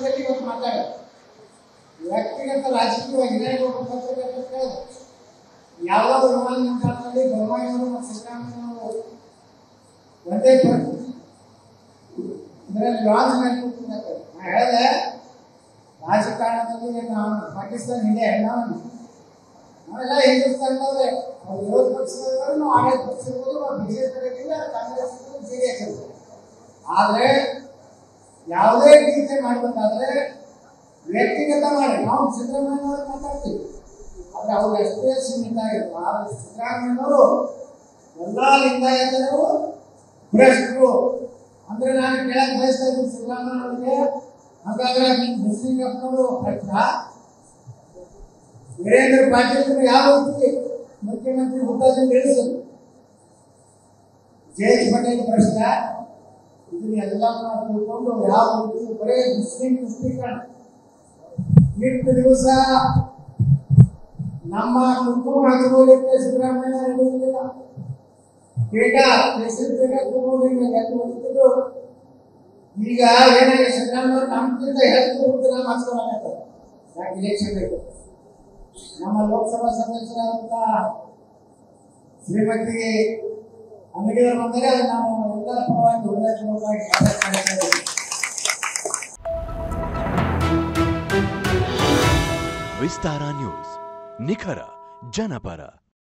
ವಿಷಯದಲ್ಲಿ ಇವತ್ತು ಮಾತಾಡ ವ್ಯಕ್ತಿಗತ ರಾಜಕೀಯವಾಗಿ ಏನಾಗಬೇಕು ಯಾವ ವಿಮಾನ ನಿಲ್ದಾಣದಲ್ಲಿ ಬೊಮ್ಮಾಯಿಯವರು ಮತ್ತು ಸಿದ್ದರಾಮಯ್ಯವರು ಒಂದೇ ಪರಿಸ್ಥಿತಿ ಇದರಲ್ಲಿ ಲಾಂಚ್ ಮೇಲೆ ಕೂತ್ಕೊಂಡಿರ್ತಾರೆ ನಾ ಹೇಳಿದೆ ರಾಜಕಾರಣದಲ್ಲಿ ನಾವು ಪಾಕಿಸ್ತಾನ ಹಿಂದೆ ನಾವು ನಾವೆಲ್ಲ ಹಿಂದೂಸ್ತಾನದವ್ರೆ ಅವ್ರು ವಿರೋಧ ಪಕ್ಷದವರು ನಾವು ಆಡಳಿತ ಪಕ್ಷ ಇರ್ಬೋದು ನಾವು ಬಿಜೆಪಿ ಇರ್ತೀವಿ ಕಾಂಗ್ರೆಸ್ ಇರ್ಬೋದು ಜೆ ಡಿ ಎಸ್ ಇರ್ಬೋದು ಆದರೆ ಯಾವುದೇ ಟೀಕೆ ಮಾಡಬೇಕಾದ್ರೆ ವ್ಯಕ್ತಿಗತ ಮಾಡಿ ನಾವು ಸಿದ್ದರಾಮಯ್ಯನವರು ಮಾತಾಡ್ತೀವಿ ಆದರೆ ಅವ್ರು ಎಷ್ಟೇ ಸೀಮಿತ ಆಗಿದ್ರು ಆದರೆ ಸಿದ್ದರಾಮಯ್ಯನವರು ಎಲ್ಲ ಲಿಂಗಾಯತರು ಭ್ರಷ್ಟರು ಅಂದ್ರೆ ನಾನು ಕೇಳಕ್ ಬಯಸ್ತಾ ಇದ್ದೀನಿ ಸಿದ್ದರಾಮಯ್ಯನವರಿಗೆ ಹಾಗಾದ್ರೆ ಮುಸ್ಲಿಂಗಪ್ಪನವರು ಭ್ರಷ್ಟ ವೀರೇಂದ್ರ ಪಾಟೀಲ್ ಯಾವ ರೀತಿ ಮುಖ್ಯಮಂತ್ರಿ ಹುದ್ದದಿಂದ ಇಳಿಸೋದು ಜಯೇಶ್ ಪಟೇಲ್ ಪ್ರಶ್ನ ಇದನ್ನೆಲ್ಲ ನಾವು ತಿಳ್ಕೊಂಡು ಯಾವ ರೀತಿ ಬರೇ ಮುಸ್ಲಿಂ ಮುಸ್ಲಿಕರಣ ಇಷ್ಟು ದಿವಸ ನಮ್ಮ ಕುಂಕುಮ ಹಚ್ಕೊಳ್ಳಿಕ್ಕೆ ಸಿದ್ದರಾಮಯ್ಯ ನಡೆಯುವುದಿಲ್ಲ ಬೇಗ ಕೇಸರಿ ಬೇಗ ಕುಂಕುಮ ಹಚ್ಕೊಂಡಿದ್ದು ಈಗ ಏನಾಗಿದೆ ಸಿದ್ದರಾಮಯ್ಯ ನಮ್ಗಿಂತ ಹೆಚ್ಚು ಹುಡುಗ ನಾವು ಹಚ್ಕೊಳಕತ್ತಾರೆ ಯಾಕೆ ಇಲೆಕ್ಷನ್ ಬೇಕು ನಮ್ಮ ಲೋಕಸಭಾ ಸದಸ್ಯರಾದಂಥ ಶ್ರೀಮತಿ ಅಂಗಡಿಯವರು ಬಂದರೆ ಅದು ನಾವು ಎಲ್ಲರ ಪರವಾಗಿ ಹೃದಯಪೂರ್ವಕವಾಗಿ ಸ್ವಾಗತ ಮಾಡ್ತಾ ಇದ್ದೀವಿ. ವಿಸ್ತಾರ ನ್ಯೂಸ್ ನಿಖರ ಜನಪರ